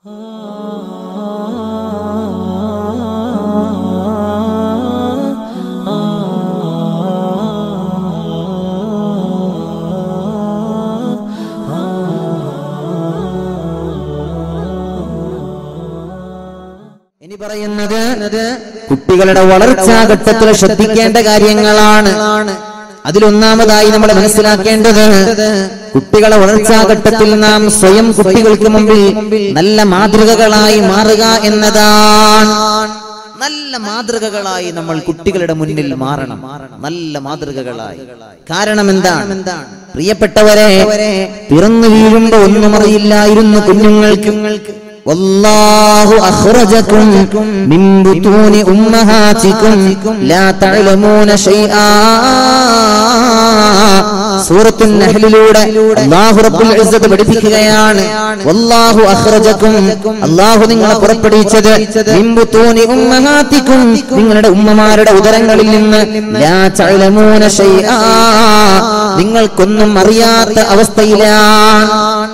ഇനി പറയുന്നത് കുട്ടികളുടെ വളർച്ചാഘട്ടത്തിൽ ശ്രദ്ധിക്കേണ്ട കാര്യങ്ങളാണ് അതിലൊന്നാമതായി നമ്മൾ മനസ്സിലാക്കേണ്ടത് കുട്ടികളെ വളർച്ചാഘട്ടത്തിൽ നാം സ്വയം കുട്ടികൾക്ക് മുമ്പിൽ നല്ല മാതൃകകളായി മാറുക എന്നതാണ് നല്ല മാതൃകകളായി നമ്മൾ കുട്ടികളുടെ മുന്നിൽ മാറണം നല്ല മാതൃകകളായി കാരണം എന്താണ് പ്രിയപ്പെട്ടവരെ പിറന്നു വീഴുമ്പോ ഒന്നും അറിയില്ലായിരുന്നു കുഞ്ഞുങ്ങൾക്ക് والله أخرجكم من بطون أمهاتكم لا تعلمون شيئا സൂറത്തുൽ നഹ്ലിലൂടെ അല്ലാഹു റബ്ബുൽ ഇസ്സത്ത് പഠിപ്പിക്കുകയാണ് വല്ലാഹു അഖ്റജക്കും അല്ലാഹു നിങ്ങളെ പുറപ്പെടുവിച്ചത് മിൻ ബുതൂനി ഉമ്മഹാത്തിക്കും നിങ്ങളുടെ ഉമ്മമാരുടെ ഉദരങ്ങളിൽ നിന്ന് ലാ തഅലമൂന ശൈആ നിങ്ങൾക്കൊന്നും അറിയാത്ത അവസ്ഥയിലാണ്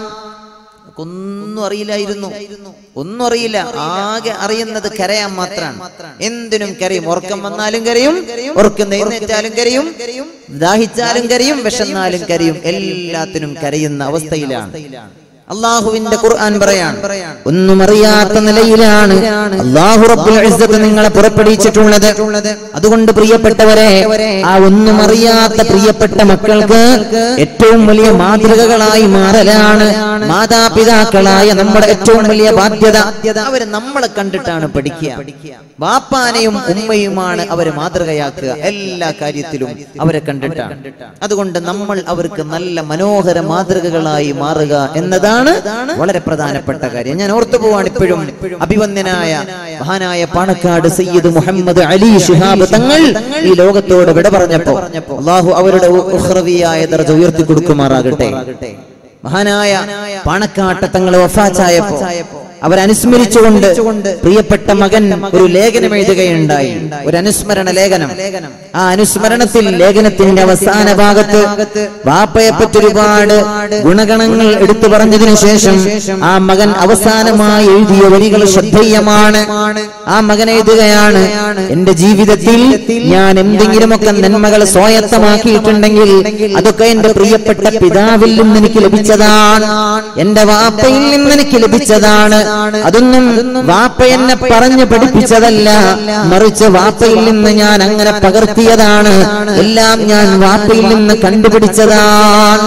ഒന്നും അറിയില്ലായിരുന്നു ഒന്നും അറിയില്ല ആകെ അറിയുന്നത് കരയാൻ മാത്രമാണ് എന്തിനും കരയും ഉറക്കം വന്നാലും കരയും ഉറക്കം എഴുന്നേറ്റാലും കരയും ദാഹിച്ചാലും കരയും വിശന്നാലും കരയും എല്ലാത്തിനും കരയുന്ന അവസ്ഥയിലാണ് അള്ളാഹുവിന്റെ ഖുർആൻ പറയാൻ ഒന്നും അറിയാത്ത നിലയിലാണ് അള്ളാഹു റബ്ബുൽ ഇസ്സത്ത് നിങ്ങളെ പുറപ്പെടുവിച്ചിട്ടുള്ളത് അതുകൊണ്ട് പ്രിയപ്പെട്ടവരെ ആ ഒന്നും അറിയാത്ത പ്രിയപ്പെട്ട മക്കൾക്ക് ഏറ്റവും വലിയ മാതൃകകളായി മാറലാണ് മാതാപിതാക്കളായ നമ്മുടെ ഏറ്റവും വലിയ ബാധ്യത അവര് നമ്മളെ കണ്ടിട്ടാണ് പഠിക്കുക വാപ്പാനെയും ഉമ്മയുമാണ് അവരെ മാതൃകയാക്കുക എല്ലാ കാര്യത്തിലും അവരെ കണ്ടിട്ടാണ് അതുകൊണ്ട് നമ്മൾ അവർക്ക് നല്ല മനോഹര മാതൃകകളായി മാറുക എന്നതാണ് വളരെ പ്രധാനപ്പെട്ട കാര്യം ഞാൻ ഓർത്തു പോവാണ് ഇപ്പോഴും അഭിവന്ദനായ മഹാനായ പാണക്കാട് സയ്യിദ് മുഹമ്മദ് അലി ഷിഹാബ് തങ്ങൾ ഈ ലോകത്തോട് വിട പറഞ്ഞപ്പോ അള്ളാഹു അവരുടെ ഉഹ്റവിയായ ദർജ ഉയർത്തി കൊടുക്കുമാറാകട്ടെ മഹാനായ പാണക്കാട്ട തങ്ങൾ വഫാച്ചായപ്പോ അവരനുസ്മരിച്ചുകൊണ്ട് പ്രിയപ്പെട്ട മകൻ ഒരു ലേഖനം എഴുതുകയുണ്ടായി ഒരു അനുസ്മരണ ലേഖനം ആ അനുസ്മരണത്തിൽ ലേഖനത്തിന്റെ അവസാന ഭാഗത്ത് വാപ്പയെ പറ്റി ഒരുപാട് ഗുണഗണങ്ങൾ എടുത്തു പറഞ്ഞതിനു ശേഷം ആ മകൻ അവസാനമായി എഴുതിയ വരികൾ ശ്രദ്ധേയമാണ് ആ മകൻ എഴുതുകയാണ് എന്റെ ജീവിതത്തിൽ ഞാൻ എന്തെങ്കിലുമൊക്കെ നന്മകൾ സ്വായത്തമാക്കിയിട്ടുണ്ടെങ്കിൽ അതൊക്കെ എന്റെ പ്രിയപ്പെട്ട പിതാവിൽ നിന്ന് എനിക്ക് ലഭിച്ചതാണ് എന്റെ വാപ്പയിൽ നിന്ന് എനിക്ക് ലഭിച്ചതാണ് അതൊന്നും വാപ്പ എന്നെ പറഞ്ഞു പഠിപ്പിച്ചതല്ല മറിച്ച് വാപ്പയിൽ നിന്ന് ഞാൻ അങ്ങനെ പകർത്തിയതാണ് എല്ലാം ഞാൻ വാപ്പയിൽ നിന്ന് കണ്ടുപിടിച്ചതാണ്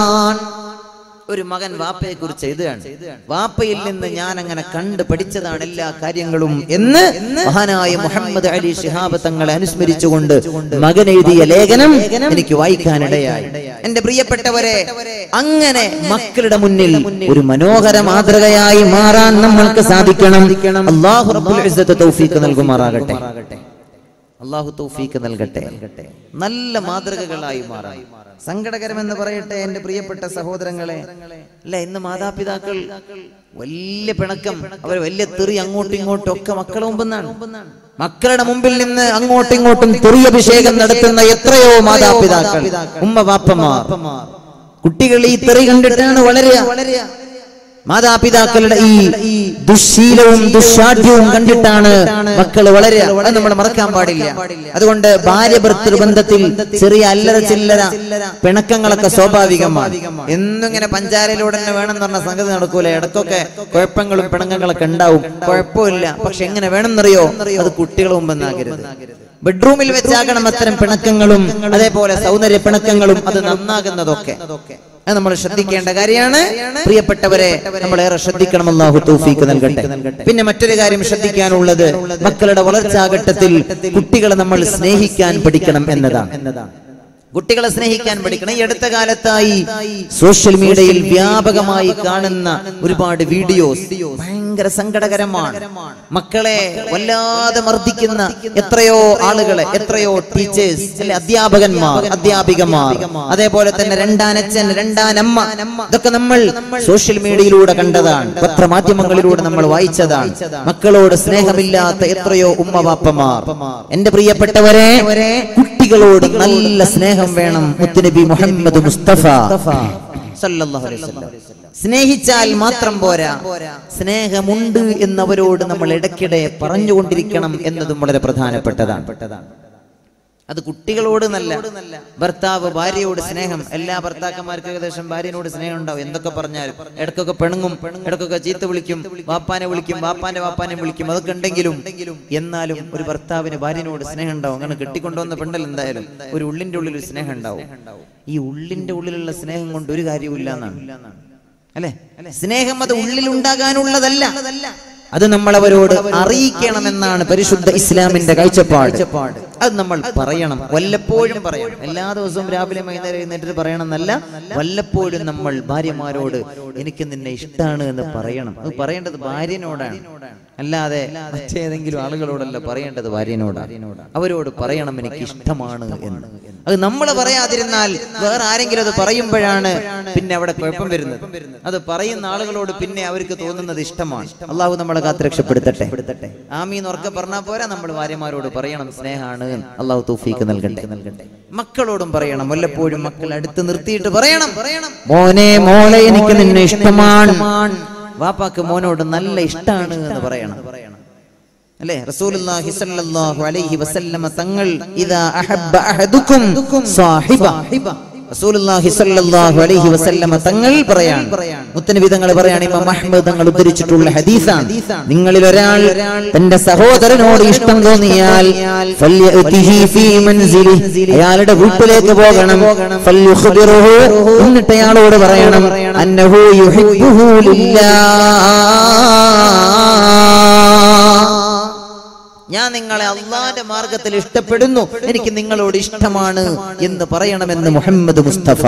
ഒരു മകൻ വാപ്പയെ കുറിച്ച് എഴുതുകയാണ് വാപ്പയിൽ നിന്ന് ഞാൻ അങ്ങനെ കണ്ടു പഠിച്ചതാണ് എല്ലാ കാര്യങ്ങളും എന്ന് മഹാനായ മുഹമ്മദ് അലി ഷിഹാബ് തങ്ങളെ അനുസ്മരിച്ചുകൊണ്ട് മകൻ എഴുതിയ ലേഖനം എനിക്ക് വായിക്കാനിടയായി എന്റെ പ്രിയപ്പെട്ടവരെ അങ്ങനെ മക്കളുടെ മുന്നിൽ ഒരു മനോഹര മാതൃകയായി മാറാൻ നമ്മൾക്ക് സാധിക്കണം അള്ളാഹു റബ്ബുൽ ഇസ്സത്ത് തൗഫീഖ് നൽകുമാറാകട്ടെ അള്ളാഹു തൗഫീക്ക് നൽകട്ടെ നല്ല മാതൃകകളായി മാറാൻ സങ്കടകരമെന്ന് പറയട്ടെ എന്റെ പ്രിയപ്പെട്ട സഹോദരങ്ങളെ അല്ല ഇന്ന് മാതാപിതാക്കൾ വലിയ പിണക്കം അവർ വലിയ തെറി അങ്ങോട്ടും ഇങ്ങോട്ടും ഒക്കെ മക്കളുടെ മുമ്പെന്നാണ് മക്കളുടെ മുമ്പിൽ നിന്ന് അങ്ങോട്ടും ഇങ്ങോട്ടും തെറിയഭിഷേകം നടത്തുന്ന എത്രയോ മാതാപിതാക്കൾ ഉമ്മ വാപ്പമാർ കുട്ടികൾ ഈ തെറി കണ്ടിട്ടാണ് വളരുക മാതാപിതാക്കളുടെ ഈ ദുശീലവും ദുശാഠ്യവും കണ്ടിട്ടാണ് മക്കൾ വളരെ അത് നമ്മൾ മറക്കാൻ പാടില്ല അതുകൊണ്ട് ഭാര്യ ഭർത്തൃ ബന്ധത്തിൽ ചെറിയ അല്ലറ ചില്ലറ പിണക്കങ്ങളൊക്കെ സ്വാഭാവികമാണ് എന്നും ഇങ്ങനെ പഞ്ചാരയിലൂടെ തന്നെ വേണം എന്ന് പറഞ്ഞ സംഗതി നടക്കൂല ഇടക്കൊക്കെ കുഴപ്പങ്ങളും പിണക്കങ്ങളൊക്കെ ഉണ്ടാവും കുഴപ്പമില്ല പക്ഷെ എങ്ങനെ വേണമെന്നറിയോ അത് കുട്ടികളെ മുമ്പെന്നാകരുത് ബെഡ്റൂമിൽ വെച്ചാകണം അത്തരം പിണക്കങ്ങളും അതേപോലെ സൗന്ദര്യ പിണക്കങ്ങളും അത് നന്നാകുന്നതൊക്കെ അത് നമ്മൾ ശ്രദ്ധിക്കേണ്ട കാര്യമാണ് പ്രിയപ്പെട്ടവരെ നമ്മൾ ഏറെ ശ്രദ്ധിക്കണം അല്ലാഹു തൗഫീക്ക് നൽകട്ടെ പിന്നെ മറ്റൊരു കാര്യം ശ്രദ്ധിക്കാനുള്ളത് മക്കളുടെ വളർച്ചാഘട്ടത്തിൽ കുട്ടികളെ നമ്മൾ സ്നേഹിക്കാൻ പഠിക്കണം എന്നതാണ് കുട്ടികളെ സ്നേഹിക്കാൻ പഠിക്കണം ഈ അടുത്ത കാലത്തായി സോഷ്യൽ മീഡിയയിൽ വ്യാപകമായി കാണുന്ന ഒരുപാട് വീഡിയോസ് ഭയങ്കര സങ്കടകരമാണ് മക്കളെ വല്ലാതെ മർദ്ദിക്കുന്ന എത്രയോ ആളുകളെ എത്രയോ ടീച്ചേഴ്സ് അല്ലെ അധ്യാപകന്മാർ അധ്യാപികമാർ അതേപോലെ തന്നെ രണ്ടാനച്ഛൻ രണ്ടാനമ്മ ഇതൊക്കെ നമ്മൾ സോഷ്യൽ മീഡിയയിലൂടെ കണ്ടതാണ് പത്രമാധ്യമങ്ങളിലൂടെ നമ്മൾ വായിച്ചതാണ് മക്കളോട് സ്നേഹമില്ലാത്ത എത്രയോ ഉമ്മവാപ്പമാർ എന്റെ പ്രിയപ്പെട്ടവരെ കുട്ടികളോട് നല്ല സ്നേഹം വേണം മുത്തുനബി മുഹമ്മദ് മുസ്തഫ സല്ലല്ലാഹു അലൈഹി വസല്ലം സ്നേഹിച്ചാൽ മാത്രം പോരാ സ്നേഹമുണ്ട് എന്നവരോട് നമ്മൾ ഇടയ്ക്കിടെ പറഞ്ഞുകൊണ്ടിരിക്കണം എന്നതും വളരെ പ്രധാനപ്പെട്ടതാണ് അത് കുട്ടികളോട് നല്ല ഭർത്താവ് ഭാര്യയോട് സ്നേഹം എല്ലാ ഭർത്താക്കന്മാർക്കും ഏകദേശം ഭാര്യനോട് സ്നേഹം ഉണ്ടാവും എന്തൊക്കെ പറഞ്ഞാലും ഇടക്കൊക്കെ പെണുങ്ങും ഇടക്കൊക്കെ ചീത്ത വിളിക്കും വാപ്പാനെ വിളിക്കും വാപ്പാന്റെ വാപ്പാനെ വിളിക്കും അതൊക്കെ ഉണ്ടെങ്കിലും എന്നാലും ഒരു ഭർത്താവിന് ഭാര്യനോട് സ്നേഹം ഉണ്ടാവും അങ്ങനെ കെട്ടിക്കൊണ്ടുവന്ന പെണ്ണൽ എന്തായാലും ഒരു ഉള്ളിന്റെ ഉള്ളിൽ ഒരു സ്നേഹം ഉണ്ടാവും ഈ ഉള്ളിന്റെ ഉള്ളിലുള്ള സ്നേഹം കൊണ്ട് ഒരു കാര്യമില്ല എന്നാണ് അല്ലെ സ്നേഹം അത് ഉള്ളിൽ ഉണ്ടാകാനുള്ളതല്ല അത് നമ്മൾ അവരോട് അറിയിക്കണമെന്നാണ് പരിശുദ്ധ ഇസ്ലാമിന്റെ കാഴ്ചപ്പാട് അത് നമ്മൾ പറയണം വല്ലപ്പോഴും പറയണം എല്ലാ ദിവസവും രാവിലെ വൈകുന്നേരം എഴുന്നേറ്റ് പറയണം എന്നല്ല വല്ലപ്പോഴും നമ്മൾ ഭാര്യമാരോട് എനിക്ക് നിന്നെ ഇഷ്ടമാണ് എന്ന് പറയണം അത് പറയേണ്ടത് ഭാര്യനോടാണ് അല്ലാതെ മറ്റേതെങ്കിലും ആളുകളോടല്ല പറയേണ്ടത് ഭാര്യനോടാണ് അവരോട് പറയണം എനിക്ക് ഇഷ്ടമാണ് എന്ന് അത് നമ്മൾ പറയാതിരുന്നാൽ വേറെ ആരെങ്കിലും അത് പറയുമ്പോഴാണ് പിന്നെ അവിടെ കുഴപ്പം വരുന്നത് അത് പറയുന്ന ആളുകളോട് പിന്നെ അവർക്ക് തോന്നുന്നത് ഇഷ്ടമാണ് അള്ളാഹു നമ്മളെ കാത്ത് രക്ഷപ്പെടുത്തട്ടെ ആമീന്ന് ഉറക്കെ പറഞ്ഞാൽ പോരാ നമ്മൾ ഭാര്യമാരോട് പറയണം സ്നേഹാണ് എന്ന്. അള്ളാഹു തൗഫീക്ക് നൽകട്ടെ നൽകട്ടെ മക്കളോടും പറയണം വല്ലപ്പോഴും മക്കൾ അടുത്ത് നിർത്തിയിട്ട് പറയണം മോനെ മോളെ എനിക്ക് നിന്നെ ഇഷ്ടമാണ് വാപ്പാക്ക് മോനോട് നല്ല ഇഷ്ടാണ് എന്ന് പറയണം അല്ലേ റസൂലുള്ളാഹി സ്വല്ലല്ലാഹു അലൈഹി വസല്ലമ തങ്ങൾ ഇദാ അഹബ്ബ അഹദുക്കും സാഹിബ റസൂലുള്ളാഹി സ്വല്ലല്ലാഹു അലൈഹി വസല്ലമ തങ്ങൾ പറയാണ് മുത്തനബി തങ്ങൾ പറയാണ് ഇമാം അഹ്മദ് തങ്ങൾ ഉദ്ധരിച്ചിട്ടുള്ള ഹദീസാണ് നിങ്ങളിൽ ഒരാൾ തന്റെ സഹോദരനോട് ഇഷ്ടം തോന്നിയാൽ ഫല്യഅതിഹി ഫീ മൻസിലിഹി അയാളുടെ വീട്ടിലേക്ക് പോകണം ഫല്യുഖ്ബിറുഹു എന്നിട്ട് അയാളോട് പറയണം അന്നഹു യുഹിബ്ബുഹു ലില്ലാഹ് ഞാൻ നിങ്ങളെ അള്ളാന്റെ മാർഗത്തിൽ ഇഷ്ടപ്പെടുന്നു എനിക്ക് നിങ്ങളോട് ഇഷ്ടമാണ് എന്ന് പറയണമെന്ന് മുഹമ്മദ് മുസ്തഫ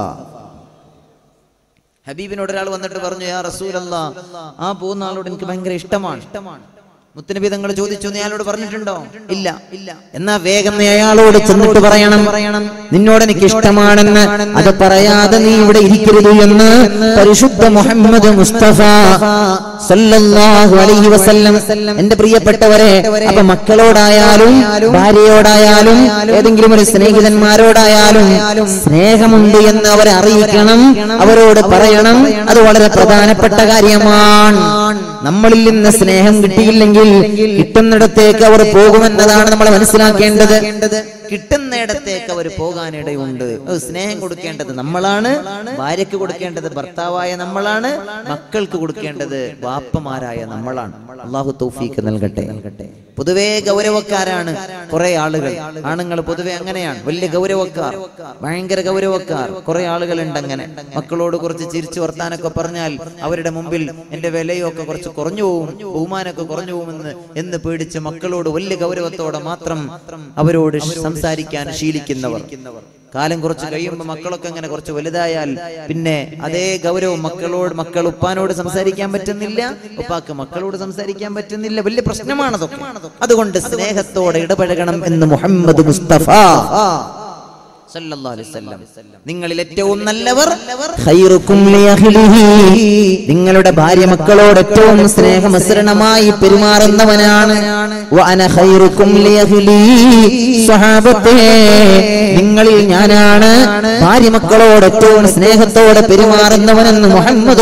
ഹബീബിനോട് ഒരാൾ വന്നിട്ട് പറഞ്ഞു യാ റസൂലല്ല ആ പോകുന്ന ആളോട് എനിക്ക് ഭയങ്കര ഇഷ്ടമാണ് മുത്തനബി തങ്ങൾ ചോദിച്ചു നീ അയാളോട് പറഞ്ഞിട്ടുണ്ടോ ഇല്ല ഇല്ല എന്നാ വേഗം നീ അയാളോട് ചെന്നിട്ട് പറയണം പറയണം നിന്നോട് എനിക്ക് ഇഷ്ടമാണെന്ന് അത് പറയാതെ നീ ഇവിടെ ഇരിക്കരുത് എന്ന് പരിശുദ്ധ മുഹമ്മദ് മുസ്തഫ സല്ലല്ലാഹു അലൈഹി വസല്ലം എന്റെ പ്രിയപ്പെട്ടവരെ അപ്പൊ മക്കളോടായാലും ഭാര്യയോടായാലും ഏതെങ്കിലും ഒരു സ്നേഹിതന്മാരോടായാലും സ്നേഹമുണ്ട് എന്ന് അവരെ അറിയിക്കണം അവരോട് പറയണം അത് വളരെ പ്രധാനപ്പെട്ട കാര്യമാണ് നമ്മളിൽ നിന്ന് സ്നേഹം കിട്ടിയില്ലെങ്കിൽ കിട്ടുന്നിടത്തേക്ക് അവർ പോകുമെന്നതാണ് നമ്മൾ മനസ്സിലാക്കേണ്ടത് കിട്ടുന്നിടത്തേക്ക് അവർ പോകാനിടയുണ്ട് അത് സ്നേഹം കൊടുക്കേണ്ടത് നമ്മളാണ് ഭാര്യയ്ക്ക് കൊടുക്കേണ്ടത് ഭർത്താവായ നമ്മളാണ് മക്കൾക്ക് കൊടുക്കേണ്ടത് വാപ്പമാരായ നമ്മളാണ് അള്ളാഹു തൗഫീക്ക് നൽകട്ടെ നൽകട്ടെ പൊതുവേ ഗൗരവക്കാരാണ് കുറെ ആളുകൾ ആണുങ്ങൾ പൊതുവെ അങ്ങനെയാണ് വലിയ ഗൗരവക്കാർ ഭയങ്കര ഗൗരവക്കാർ കുറെ ആളുകളുണ്ട് അങ്ങനെ മക്കളോട് കുറച്ച് ചിരിച്ചു വർത്താനൊക്കെ പറഞ്ഞാൽ അവരുടെ മുമ്പിൽ എന്റെ വിലയൊക്കെ കുറച്ച് കുറഞ്ഞു പോകും ബഹുമാനമൊക്കെ കുറഞ്ഞു പോകുമെന്ന് എന്ന് പേടിച്ച് മക്കളോട് വലിയ ഗൗരവത്തോടെ മാത്രം അവരോട് സംസാരിക്കാൻ ശീലിക്കുന്നവർ കാലം കുറച്ച് കഴിയുമ്പോൾ മക്കളൊക്കെ അങ്ങനെ കുറച്ച് വലുതായാൽ പിന്നെ അതേ ഗൗരവം മക്കളോട് മക്കൾ ഉപ്പാനോട് സംസാരിക്കാൻ പറ്റുന്നില്ല ഉപ്പാക്ക് മക്കളോട് സംസാരിക്കാൻ പറ്റുന്നില്ല വലിയ പ്രശ്നമാണതൊക്കെ അതുകൊണ്ട് സ്നേഹത്തോടെ ഇടപഴകണം എന്ന് മുഹമ്മദ് മുസ്തഫ സല്ലല്ലാഹു അലൈഹി വസല്ലം. നിങ്ങളിൽ ഏറ്റവും നല്ലവർ ഖൈറുക്കും ലിഅഹ്ലിഹി. നിങ്ങളുടെ ഭാര്യ മക്കളോട് ഏറ്റവും സ്നേഹമസരണമായി പെരുമാറുന്നവനാണ് വഅന ഖൈറുക്കും ലിഅഹ്ലി. സ്വഹാബത്തേ നിങ്ങളിൽ ഞാനാണ് ഭാര്യ മക്കളോട് ഏറ്റവും സ്നേഹത്തോടെ പെരുമാറുന്നവനെന്ന് മുഹമ്മദ്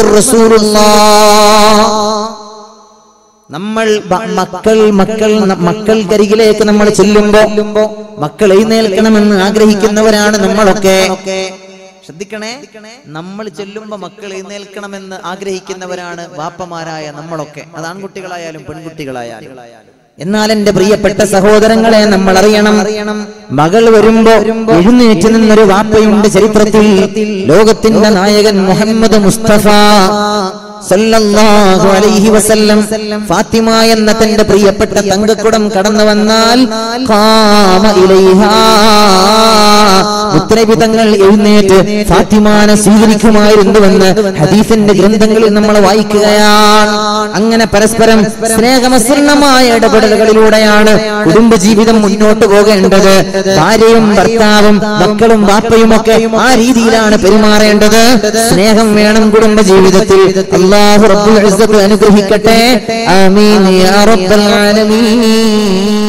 നമ്മൾ ബ- മക്കൾ മക്കൾ ന- മക്കൾക്കരികിലേക്ക് നമ്മൾ ചെല്ലുമ്പോ മക്കൾ എഴുന്നേൽക്കണമെന്ന് ആഗ്രഹിക്കുന്നവരാണ് നമ്മളൊക്കെ ശ്രദ്ധിക്കണേ നമ്മൾ ചെല്ലുമ്പോ മക്കൾ എഴുന്നേൽക്കണമെന്ന് ആഗ്രഹിക്കുന്നവരാണ് വാപ്പമാരായ നമ്മളൊക്കെ അത് ആൺകുട്ടികളായാലും പെൺകുട്ടികളായാലും എന്നാൽ എന്റെ പ്രിയപ്പെട്ട സഹോദരങ്ങളെ നമ്മൾ അറിയണം അറിയണം മകൾ വരുമ്പോ എഴുന്നേറ്റ് നിന്നൊരു വാപ്പയുണ്ട് ചരിത്രത്തിൽ ലോകത്തിന്റെ നായകൻ മുഹമ്മദ് മുസ്തഫ സല്ലല്ലാഹു അലൈഹി വസല്ലം ഫാത്തിമ എന്ന തന്റെ പ്രിയപ്പെട്ട തങ്കക്കുടം കടന്നു വന്നാൽ ഖാമ ഇലൈഹാ മുത്തനബി തങ്ങൾ എഴുന്നേറ്റ് ഫാത്തിമാനെ സ്വീകരിക്കുമായിരുന്നുവെന്ന് ഹദീസിന്റെ ഗ്രന്ഥങ്ങളിൽ നമ്മൾ വായിക്കുകയാണ് അങ്ങനെ പരസ്പരം സ്നേഹമസൃണമായ ഇടപെടലുകളിലൂടെയാണ് കുടുംബജീവിതം മുന്നോട്ട് പോകേണ്ടത് ഭാര്യയും ഭർത്താവും മക്കളും വാപ്പയും ഒക്കെ ആ രീതിയിലാണ് പെരുമാറേണ്ടത് സ്നേഹം വേണം കുടുംബജീവിതത്തിൽ അള്ളാഹു റബ്ബുൽ ഇസ്സത്ത് അനുഗ്രഹിക്കട്ടെ ആമീൻ യാ റബ്ബൽ ആലമീൻ